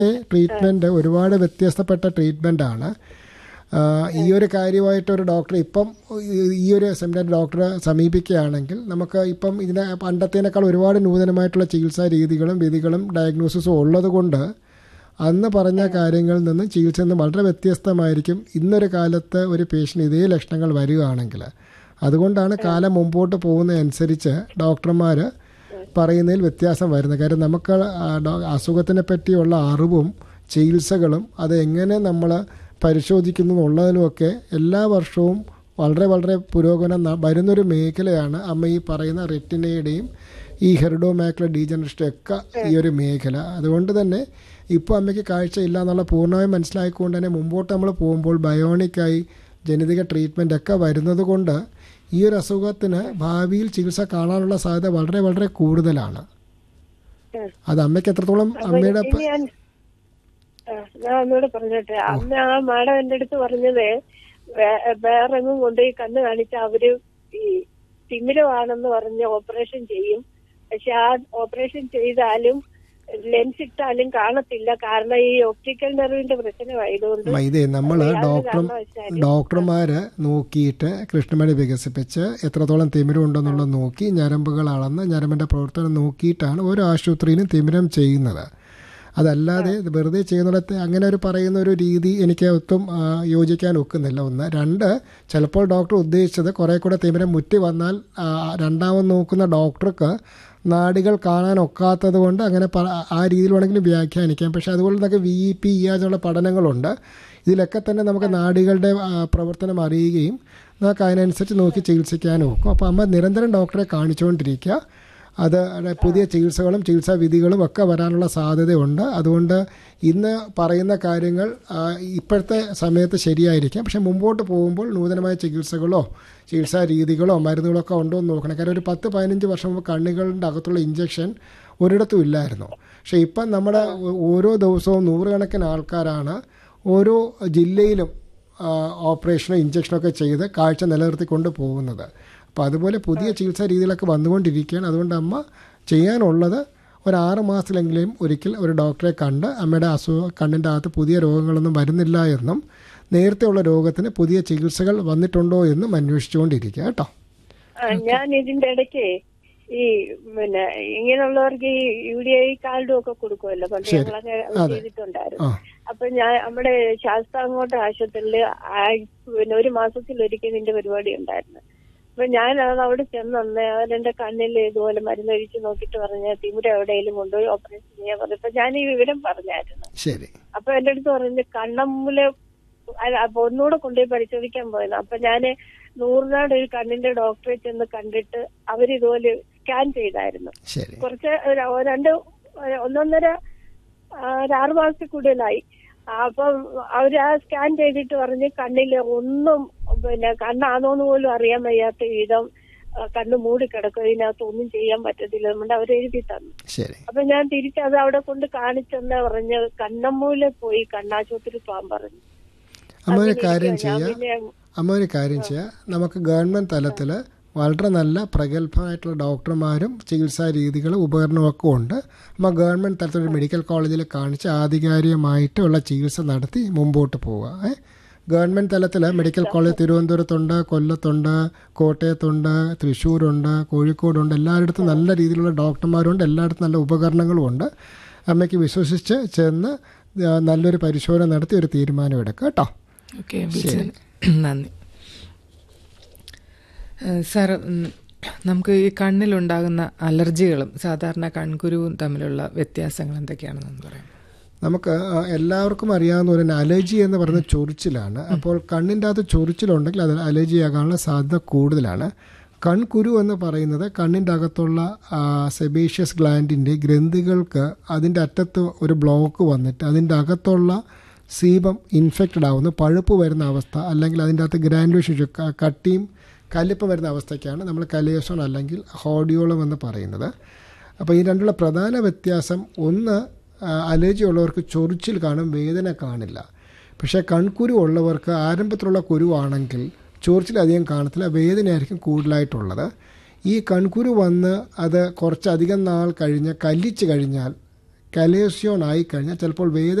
Treatment ഒരുപാട് വ്യത്യസ്തപ്പെട്ട treatment ആണ് ആ, ഈ ഒരു കാര്യമായിട്ട് ഒരു ഡോക്ടർ ഇപ്പം ഈ- ഈ ഒരു സെമിനാർ ഡോക്ടറെ സമീപിക്കുകയാണെങ്കിൽ നമുക്ക് ഇപ്പം ഇതിനെ പണ്ടത്തേനേക്കാൾ ഒരുപാട് നൂതനമായിട്ടുള്ള ചികിത്സാ രീതികളും വിധികളും ഡയഗ്നോസിസും ഉള്ളത് കൊണ്ട് അന്ന് പറഞ്ഞ കാര്യങ്ങളിൽ നിന്ന് ചികിത്സയിൽ നിന്ന് വളരെ വ്യത്യസ്തമായിരിക്കും ഇന്നൊരു കാലത്ത് ഒരു പേഷ്യൻ്റ് ഇതേ ലക്ഷണങ്ങൾ വരികയാണെങ്കിൽ അതുകൊണ്ടാണ് കാലം മുമ്പോട്ട് പോകുന്നതനുസരിച്ച് ഡോക്ടർമാർ പറയുന്നതിൽ വ്യത്യാസം വരുന്നത് കാര്യം നമുക്ക് ആ ഡോ- അസുഖത്തിനെ പറ്റിയുള്ള അറിവും ചികിത്സകളും അത് എങ്ങനെ നമ്മൾ പരിശോധിക്കുന്നു എന്നുള്ളതിനുമൊക്കെ എല്ലാ വർഷവും വളരെ വളരെ പുരോഗമനം ന- വരുന്നൊരു മേഖലയാണ് അമ്മ ഈ പറയുന്ന റെറ്റിനയുടെയും ഈ ഹെറിഡോമാക്കുലർ ഡീജനറേഷൻ ഒക്കെ ഈ ഒരു മേഖല അതുകൊണ്ട് തന്നെ ഇപ്പോൾ അമ്മയ്ക്ക് കാഴ്ച ഇല്ല എന്നുള്ള പൂർണ്ണമായും മനസ്സിലാക്കിക്കൊണ്ട് തന്നെ മുമ്പോട്ട് നമ്മൾ പോകുമ്പോൾ ബയോണിക്കായി ജനിതക ട്രീറ്റ്മെൻ്റ് ഒക്കെ വരുന്നത് കൊണ്ട് ഈ ഒരു അസുഖത്തിന് ഭാവിയിൽ ചികിത്സ കാണാനുള്ള സാധ്യത വളരെ വളരെ കൂടുതലാണ് ഉം. അത് അമ്മയ്ക്ക് എത്രത്തോളം അമ്മയുടെ ഇനി ഞാൻ ആ, ഞാൻ ഒന്നുകൂടെ പറഞ്ഞോട്ടെ അന്ന് ആ മാഡം എന്റെ അടുത്ത് പറഞ്ഞത് വേ- വേറെങ്ങും കൊണ്ടുപോയി കണ്ണ് കാണിച്ച അവര് ഈ തിമിരമാണെന്ന് പറഞ്ഞ് ഓപ്പറേഷൻ ചെയ്യും പക്ഷെ ആ ഓപ്പറേഷൻ ചെയ്താലും ലെൻസ് ഇട്ടാലും കാണത്തില്ല കാരണം ഈ ഒപ്റ്റിക്കൽ നെർവിന്റെ പ്രശ്നമായതുകൊണ്ട് ഇതേ നമ്മൾ യാതൊരു ഡോക്ടർ കാരണവശാലും ഡോക്ടർമാര് നോക്കിയിട്ട് കൃഷ്ണമണി വികസിപ്പിച്ച് എത്രത്തോളം തിമിരം ഉണ്ടെന്നുള്ളത് നോക്കി ഞരമ്പുകൾ അളന്ന് ഞരമ്പിന്റെ പ്രവർത്തനം നോക്കിയിട്ടാണ് ഓരോ ആശുപത്രിയിലും തിമിരം ചെയ്യുന്നത് അതല്ലാതെ ഇത് വെറുതെ ചെയ്യുന്നിടത്ത് അങ്ങനെ ഒരു പറയുന്ന ഒരു രീതി എനിക്ക് ഒട്ടും ആ, യോജിക്കാൻ ഒക്കുന്നില്ല ഒന്ന് രണ്ട് ചിലപ്പോൾ ഡോക്ടർ ഉദ്ദേശിച്ചത് കുറെ കൂടെ തിമിരം മുറ്റി വന്നാൽ ആ, രണ്ടാമത് നോക്കുന്ന ഡോക്ടർക്ക് നാടികൾ കാണാൻ ഒക്കാത്തത് കൊണ്ട് അങ്ങനെ പ- ആ രീതിയിൽ വേണമെങ്കിലും വ്യാഖ്യാനിക്കാം പക്ഷെ അതുപോലെ തന്നെ വി ഇ പി ഇ എന്നുള്ള പഠനങ്ങളുണ്ട് ഇതിലൊക്കെ തന്നെ നമുക്ക് നാടികളുടെ ആ, പ്രവർത്തനം അറിയുകയും നമുക്ക് അതിനനുസരിച്ച് നോക്കി ചികിത്സിക്കാനും ഒക്കും അപ്പോൾ അമ്മ നിരന്തരം ഡോക്ടറെ കാണിച്ചുകൊണ്ടിരിക്കുക അത് അവിടെ പുതിയ ചികിത്സകളും ചികിത്സാ വിധികളും ഒക്കെ വരാനുള്ള സാധ്യതയുണ്ട് അതുകൊണ്ട് ഇന്ന് പറയുന്ന കാര്യങ്ങൾ ആ, ഇപ്പോഴത്തെ സമയത്ത് ശരിയായിരിക്കാം പക്ഷെ മുമ്പോട്ട് പോകുമ്പോൾ നൂതനമായ ചികിത്സകളോ ചികിത്സാ രീതികളോ മരുന്നുകളോ ഒക്കെ ഉണ്ടോ എന്ന് നോക്കണം കാരണം ഒരു പത്ത് പതിനഞ്ച് വർഷം മുമ്പ് കണ്ണുകളുടെ അകത്തുള്ള ഇഞ്ചക്ഷൻ ഒരിടത്തും ഇല്ലായിരുന്നു പക്ഷെ ഇപ്പം നമ്മുടെ ഓ- ഓരോ ദിവസവും നൂറുകണക്കിന് ആൾക്കാരാണ് ഓരോ ജില്ലയിലും ആ, ഓപ്പറേഷനോ ഇഞ്ചക്ഷനോ ഒക്കെ ചെയ്ത് കാഴ്ച നിലനിർത്തിക്കൊണ്ട് പോകുന്നത് അപ്പോൾ അതുപോലെ പുതിയ ചികിത്സാ രീതികളൊക്കെ വന്നുകൊണ്ടിരിക്കുകയാണ് അതുകൊണ്ട് അമ്മ ചെയ്യാനുള്ളത് ഒരു ആറ് മാസത്തിലെങ്കിലും ഒരിക്കൽ ഒരു ഡോക്ടറെ കണ്ട് അമ്മയുടെ അസുഖ കണ്ണിൻ്റെ അകത്ത് പുതിയ രോഗങ്ങളൊന്നും വരുന്നില്ല എന്നും നേരത്തെയുള്ള രോഗത്തിന് പുതിയ ചികിത്സകൾ വന്നിട്ടുണ്ടോ എന്നും അന്വേഷിച്ചുകൊണ്ടിരിക്കുക കേട്ടോ ആ, ഞാൻ ഇതിന്റെ ഇടയ്ക്ക് ഈ പിന്നെ ഇങ്ങനെയുള്ളവർക്ക് ഈ യു ഡി ഐ കാർഡും ഒക്കെ കൊടുക്കുമല്ലോ പണ്ട് ശരി. ഞങ്ങളൊക്കെ അതെ. ചെയ്തിട്ടുണ്ടായിരുന്നു ആ അപ്പൊ ഞാൻ നമ്മുടെ ശാസ്താങ്കോട്ട ആശുപത്രിയിൽ പിന്നെ ഒരു മാസത്തിൽ ഒരിക്കൽ നിന്റെ പരിപാടി ഉണ്ടായിരുന്നു അപ്പൊ ഞാൻ അത് അവിടെ ചെന്നന്ന് അവരെന്റെ കണ്ണിൽ ഇതുപോലെ മരുന്നൊഴിച്ച് നോക്കിയിട്ട് പറഞ്ഞ തിമിര എവിടെയെങ്കിലും കൊണ്ടുപോയി ഓപ്പറേഷൻ ചെയ്യാൻ പറഞ്ഞു അപ്പൊ ഞാൻ ഈ വിവരം പറഞ്ഞായിരുന്നു ശരി അപ്പൊ എന്റെ അടുത്ത് പറഞ്ഞു കണ്ണമ്മുല് അല്ല, അപ്പൊ ഒന്നുകൂടെ കൊണ്ടുപോയി പരിശോധിക്കാൻ പോയത് അപ്പൊ ഞാന് നൂറിനാട് ഒരു കണ്ണിന്റെ ഡോക്ടറെ ചെന്ന് കണ്ടിട്ട് അവരിതുപോലെ സ്കാൻ ചെയ്തായിരുന്നു ശരി കുറച്ച് ഒരു രണ്ട് ഒന്നൊന്നര ആ, ഒരു ആറു മാസത്തിൽ കൂടുതലായി ആ, അപ്പം അവര് ആ സ്കാൻ ചെയ്തിട്ട് പറഞ്ഞ് കണ്ണില് ഒന്നും പിന്നെ കണ്ണാണോന്ന് പോലും അറിയാൻ വയ്യാത്ത വിധം ആ, കണ്ണ് മൂടി കിടക്കും ഇതിനകത്ത് ഒന്നും ചെയ്യാൻ പറ്റത്തില്ല നമ്മുടെ അവർ എഴുതി തന്നു ശരി അപ്പൊ ഞാൻ തിരിച്ചത് അവിടെ കൊണ്ട് കാണിച്ചെന്ന് പറഞ്ഞ് കണ്ണമ്മൂല പോയി കണ്ണാശുപത്രി പോകാൻ പറഞ്ഞു അമ്മ ഒരു അങ്ങനെ കാര്യം ഇരിക്കുവാ. ഞാൻ ചെയ്യുക പിന്നെ അമ്മ ഒരു കാര്യം ചെയ്യുക നമുക്ക് ഗവൺമെൻറ് തലത്തിൽ വളരെ നല്ല പ്രഗത്ഭമായിട്ടുള്ള ഡോക്ടർമാരും ചികിത്സാ രീതികളും ഉപകരണവും ഒക്കെ ഉണ്ട് അമ്മ ഗവൺമെൻറ് തലത്തിൽ ഒരു മെഡിക്കൽ കോളേജിൽ കാണിച്ച് ആധികാരികമായിട്ടുള്ള ചികിത്സ നടത്തി മുമ്പോട്ട് പോവുക ഏ ഗവൺമെൻറ് തലത്തിൽ മെഡിക്കൽ കോളേജ് തിരുവനന്തപുരത്തുണ്ട് കൊല്ലത്തുണ്ട് കോട്ടയത്തുണ്ട് തൃശ്ശൂരുണ്ട് കോഴിക്കോടുണ്ട് എല്ലായിടത്തും നല്ല രീതിയിലുള്ള ഡോക്ടർമാരുണ്ട് എല്ലായിടത്തും നല്ല ഉപകരണങ്ങളും ഉണ്ട് അമ്മയ്ക്ക് വിശ്വസിച്ച് ചെന്ന് ആ, നല്ലൊരു പരിശോധന നടത്തി ഒരു തീരുമാനം എടുക്കുക കേട്ടോ ഓക്കെ വിളിച്ചതിന് നന്ദി ഏഹ് സാർ ഉം, നമുക്ക് ഈ കണ്ണിലുണ്ടാകുന്ന അലർജികളും സാധാരണ കൺകുരുവും തമ്മിലുള്ള വ്യത്യാസങ്ങൾ എന്തൊക്കെയാണെന്ന് പറയാം നമുക്ക് ആ, എല്ലാവർക്കും അറിയാവുന്ന ഒരു അലർജി എന്ന് പറയുന്നത് ചൊറിച്ചിലാണ് അപ്പോൾ കണ്ണിൻ്റെ അകത്ത് ചൊറിച്ചിലുണ്ടെങ്കിൽ അത് അലർജി ആകാനുള്ള സാധ്യത കൂടുതലാണ് കൺകുരു എന്ന് പറയുന്നത് കണ്ണിൻ്റെ അകത്തുള്ള സെബേഷ്യസ് ഗ്ലാൻഡിൻ്റെ ഗ്രന്ഥികൾക്ക് അതിൻ്റെ അറ്റത്ത് ഒരു ബ്ലോക്ക് വന്നിട്ട് അതിൻ്റെ അകത്തുള്ള സീപം ഇൻഫെക്റ്റഡ് ആവുന്നു പഴുപ്പ് വരുന്ന അവസ്ഥ അല്ലെങ്കിൽ അതിൻ്റെ അകത്ത് ഗ്രാനുലേഷൻ കട്ടിയും കല്ലിപ്പം വരുന്ന അവസ്ഥയ്ക്കാണ് നമ്മൾ കലേസോൺ അല്ലെങ്കിൽ ഹോഡിയോളം എന്ന് പറയുന്നത് അപ്പോൾ ഈ രണ്ടുള്ള പ്രധാന വ്യത്യാസം ഒന്ന് ആ, അലർജി ഉള്ളവർക്ക് ചൊറിച്ചിൽ കാണും വേദന കാണില്ല പക്ഷേ കൺകുരു ഉള്ളവർക്ക് ആരംഭത്തിലുള്ള കുരുവാണെങ്കിൽ ചൊറിച്ചിൽ അധികം കാണത്തില്ല വേദനയായിരിക്കും കൂടുതലായിട്ടുള്ളത് ഈ കൺകുരു വന്ന് അത് കുറച്ചധികം നാൾ കഴിഞ്ഞ് കല്ലിച്ച് കഴിഞ്ഞാൽ കലേഷ്യോൺ ആയിക്കഴിഞ്ഞാൽ ചിലപ്പോൾ വേദന